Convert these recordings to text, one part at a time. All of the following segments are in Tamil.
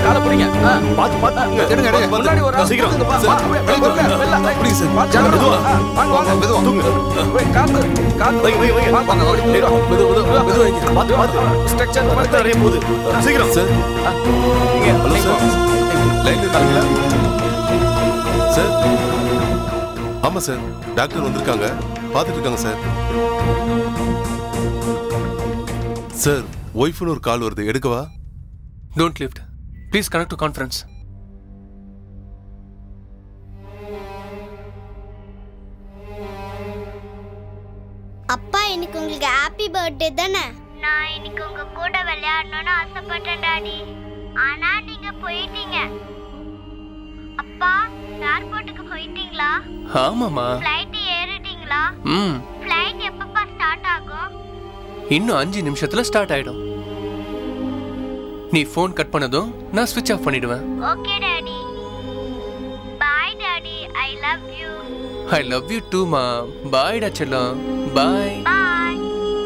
காலை பிடிங்க ஆ. பாத்து பாத்து எடுங்க, எடுங்க. முன்னாடி ஒரு ஆள் சீக்கிரம். தூக்குங்க, வா, வா, வெளியே பொறுங்க, தூக்குங்க. மெல்ல, லை. பிடிங்க சார். பார்த்து ஜாக்கிரதை. மெதுவா. ஆ, வாங்க, வாங்க. மெதுவா. போய், காத்து, காத்து. வைங்க, வைங்க, வைங்க. வாங்க, வாங்க, ஓடி, மெதுவா. மெதுவா, மெதுவா, மெதுவா வைங்க. பாத்து, பாத்து. ஸ்ட்ரக்சர் ரத்தம் நிறைய போகுது. சீக்கிரம் சார் இங்க, ஹலோ சார் லைன்ல இருக்காங்களா சார் ஆமா சார் டாக்டர் வந்திருக்காங்க பார்த்துட்டு இருக்காங்க சார் சார் ஒய்ஃப்னு ஒரு கால் வருது எடுக்கவா don't lift please connect to conference அப்பா இன்னைக்கு உங்களுக்கு ஹாப்பி பர்த்டே தானே நான் இன்னைக்கு உங்க கூட விளையாடணும்னு ஆசைப்பட்டேன் டாடி ஆனா நீங்க போயிட்டீங்க அப்பா ஏர்போர்ட்டுக்கு போயிட்டீங்களா ஆமாம்மா ஃப்ளைட் ஏறிட்டீங்களா ம் ஃப்ளைட் எப்பப்பா ஸ்டார்ட் ஆகும் இன்னும் அஞ்சு நிமிஷத்துல ஸ்டார்ட் ஆயிடும் நீ ஃபோன் கட் பண்ணதும் நான் ஸ்விட்ச் ஆஃப் பண்ணிடுவேன் okay daddy bye daddy I love you I love you too மா பாய்டா செல்லம் bye bye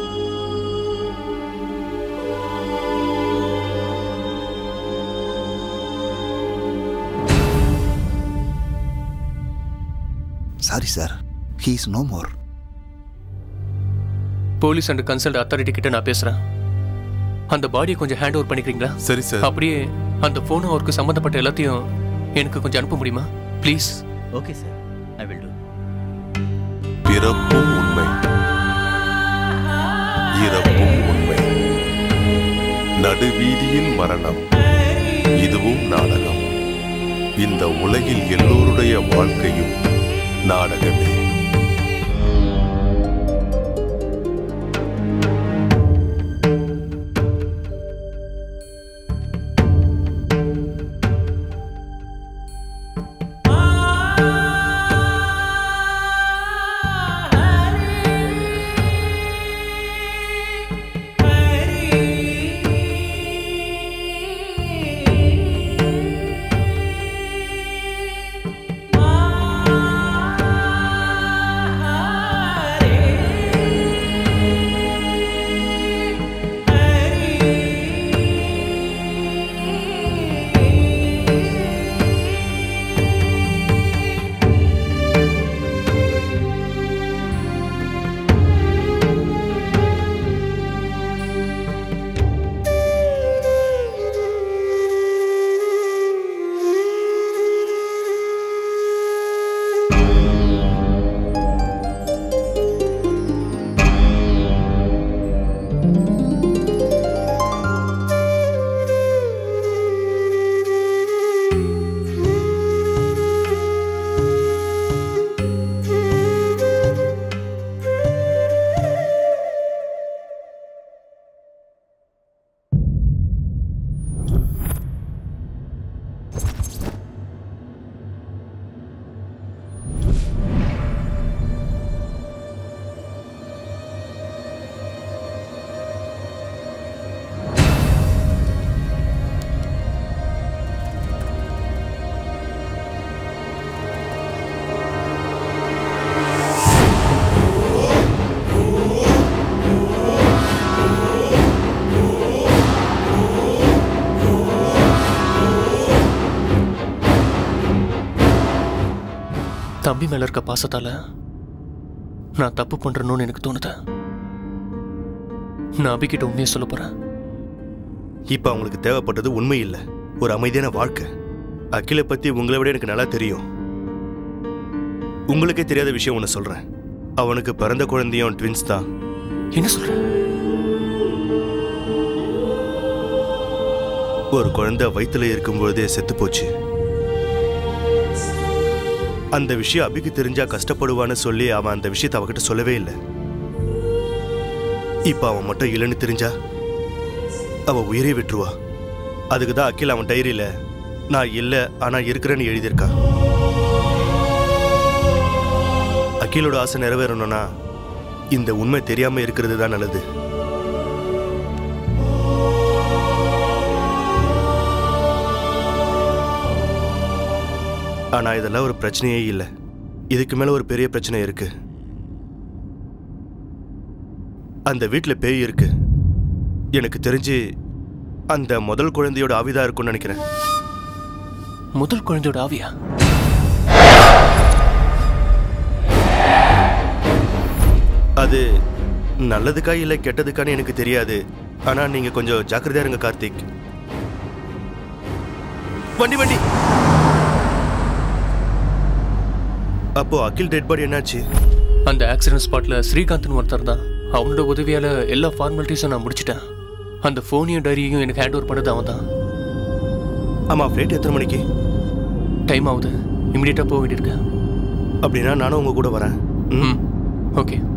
sorry sir he is no more police and consult authority கிட்ட நான் பேசுறேன் அந்த பாடியை கொஞ்சம் ஹேண்ட் ஓவர் பண்ணிக்கிறீங்களா சரி சார் அப்படியே அந்த ஃபோனும் அவருக்கு சம்மந்தப்பட்ட எல்லாத்தையும் எனக்கு கொஞ்சம் அனுப்ப முடியுமா please okay sir I will do பிறப்பும் உண்மை இறப்பும் உண்மை நடுவீதியில் மரணம் இதுவும் நாடகம் இந்த உலகில் எல்லோருடைய வாழ்க்கையும் நாடகமே தம்பி மேல இருக்க பாசத்தால நான் தப்பு பண்றேன்னு எனக்கு தோணுது நான் அபிகிட்ட உண்மையை சொல்ல போறேன் இப்ப அவங்களுக்கு தேவைப்பட்டது உண்மை இல்ல ஒரு அமைதியான வாழ்க்கை அகிலை பத்தி உங்களை விட எனக்கு நல்லா தெரியும் உங்களுக்கே தெரியாத விஷயம் ஒன்று சொல்றேன் அவனுக்கு பிறந்த குழந்தையும் ட்வின்ஸ் தான் என்ன சொல்ற ஒரு குழந்தை வயித்துல இருக்கும்போதே செத்து போச்சு அந்த விஷயம் அபிக்கு தெரிஞ்சா கஷ்டப்படுவான்னு சொல்லி அவன் அந்த விஷயத்தை அவகிட்ட சொல்லவே இல்லை இப்ப அவன் மட்டும் இல்லைன்னு தெரிஞ்சா அவ உயிரை விட்டுருவா அதுக்கு தான் அகில் அவன் டைரியில நான் இல்லை ஆனா இருக்கிறேன்னு எழுதியிருக்கான் அகிலோட ஆசை நிறைவேறணும்னா இந்த உண்மை தெரியாம இருக்கிறது தான் நல்லது ஆனா இதெல்லாம் ஒரு பிரச்சனையே இல்லை இதுக்கு மேல ஒரு பெரிய பிரச்சனை இருக்கு அந்த வீட்ல பேய் இருக்கு எனக்கு தெரிஞ்சு அந்த முதல் குழந்தையோட ஆவிதா இருக்கும்னு நினைக்கிறேன் முதல் குழந்தையோட ஆவியா அது நல்லதுக்கா இல்லை கெட்டதுக்கான்னு எனக்கு தெரியாது ஆனா நீங்க கொஞ்சம் ஜாக்கிரதையா இருங்க கார்த்திக் வண்டி வண்டி அப்போ அகில் டெட் பாடி என்னாச்சு அந்த ஆக்சிடென்ட் ஸ்பாட்ல ஸ்ரீகாந்த்னு ஒருத்தர் தான் அவனோட உதவியால எல்லா ஃபார்மாலிட்டிஸும் நான் முடிச்சிட்டேன் அந்த ஃபோனையும் டைரியும் எனக்கு ஹேண்ட் ஓவர் பண்ணது அவன் தான் ஆமா ஃப்ளைட் எத்தனை மணிக்கு டைம் ஆகுது இமிடியேட்டாக போக வேண்டியிருக்கு அப்படின்னா நானும் உங்க கூட வரேன் ம் ம் ஓகே